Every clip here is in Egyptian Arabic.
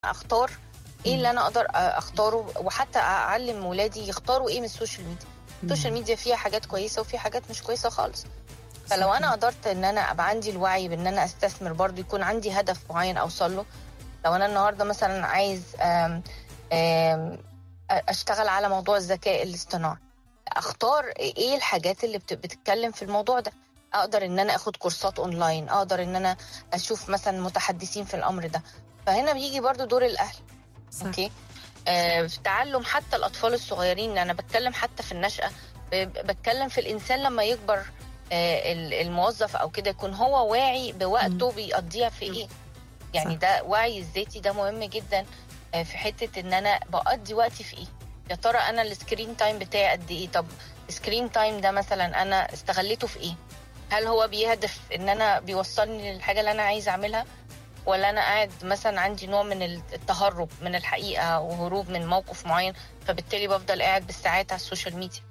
اختار ايه اللي انا اقدر اختاره وحتى اعلم ولادي يختاروا ايه من السوشيال ميديا السوشيال ميديا فيها حاجات كويسه وفي حاجات مش كويسه خالص فلو صحيح. انا قدرت ان انا ابقى عندي الوعي بان انا استثمر برضو يكون عندي هدف معين اوصل له لو انا النهارده مثلا عايز آم آم اشتغل على موضوع الذكاء الاصطناعي اختار ايه الحاجات اللي بت- بتتكلم في الموضوع ده اقدر ان انا اخد كورسات اونلاين اقدر ان انا اشوف مثلا متحدثين في الامر ده فهنا بيجي برضو دور الاهل صح. اوكي آه في تعلم حتى الاطفال الصغيرين انا بتكلم حتى في النشأة ب- بتكلم في الانسان لما يكبر آه ال- الموظف او كده يكون هو واعي بوقته بيقضيها في ايه يعني صح. ده وعي الذاتي ده مهم جدا آه، في حته ان انا بقضي وقتي في ايه يا ترى انا السكرين تايم بتاعي قد ايه طب السكرين تايم ده مثلا انا استغليته في ايه هل هو بيهدف ان انا بيوصلني للحاجه اللي انا عايز اعملها ولا انا قاعد مثلا عندي نوع من التهرب من الحقيقه وهروب من موقف معين فبالتالي بفضل قاعد بالساعات على السوشيال ميديا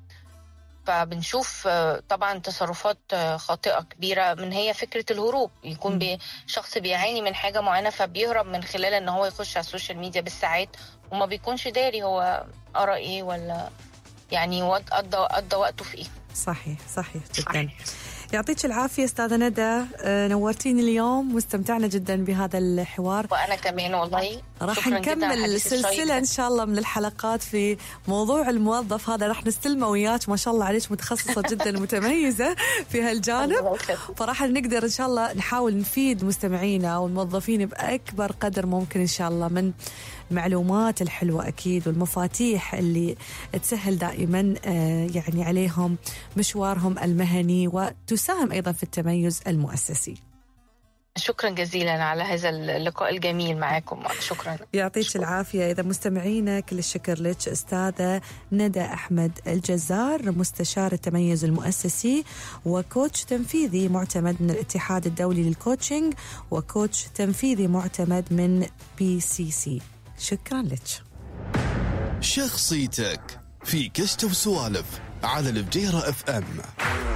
فبنشوف آه، طبعا تصرفات آه، خاطئه كبيره من هي فكره الهروب يكون بي شخص بيعاني من حاجه معينه فبيهرب من خلال ان هو يخش على السوشيال ميديا بالساعات وما بيكونش داري هو قرا ايه ولا يعني وقت- قضى قضى وقته في ايه صحيح صحيح جدا يعطيك العافية أستاذة ندى آه، نورتيني اليوم واستمتعنا جدا بهذا الحوار وانا كمان والله راح شكراً جداً على نكمل الحديث الشيق سلسلة ده. إن شاء الله من الحلقات في موضوع الموظف هذا راح نستلمه وياك ما شاء الله عليك متخصصة جدا متميزة في هالجانب الله يخليك. فراح نقدر إن شاء الله نحاول نفيد مستمعينا والموظفين بأكبر قدر ممكن إن شاء الله من المعلومات الحلوة أكيد والمفاتيح اللي تسهل دائما آه، يعني عليهم مشوارهم المهني وتساهم أيضا في التميز المؤسسي شكرا جزيلا على هذا اللقاء الجميل معاكم شكرا يعطيك العافية إذا مستمعينا كل الشكر لك أستاذة ندى أحمد الجزار مستشار التميز المؤسسي وكوتش تنفيذي معتمد من الاتحاد الدولي للكوتشنج وكوتش تنفيذي معتمد من بي سي سي شكرا لك شخصيتك في كشة وسوالف على الفجيرة اف ام